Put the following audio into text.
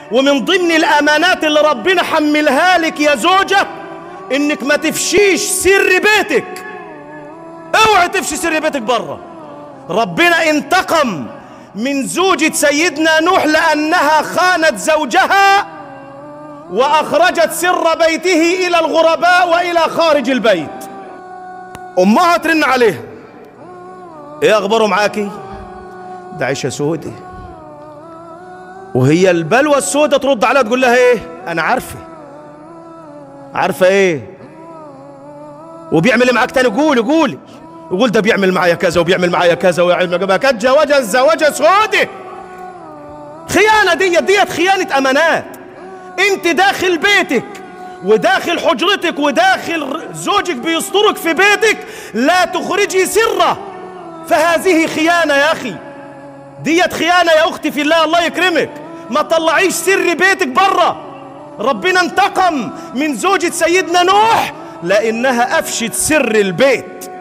ومن ضمن الامانات اللي ربنا حملها لك يا زوجة انك ما تفشيش سر بيتك اوعي تفشي سر بيتك بره ربنا انتقم من زوجة سيدنا نوح لأنها خانت زوجها وأخرجت سر بيته إلى الغرباء وإلى خارج البيت أمها ترن عليها إيه أخباره معاكي؟ ده عيشة سودة وهي البلوى السودة ترد عليها تقول لها إيه؟ أنا عارفة عارفة إيه؟ وبيعمل إيه معاك تاني قولي قولي يقول ده بيعمل معايا كذا وبيعمل معايا كذا ويعمل معايا كذا جواجة زواجة سودة خيانة ديت ديت خيانة أمانات أنت داخل بيتك وداخل حجرتك وداخل زوجك بيسترك في بيتك لا تخرجي سره فهذه خيانة يا أخي ديت خيانة يا أختي في الله الله يكرمك ما طلعيش سر بيتك برا ربنا انتقم من زوجة سيدنا نوح لأنها أفشت سر البيت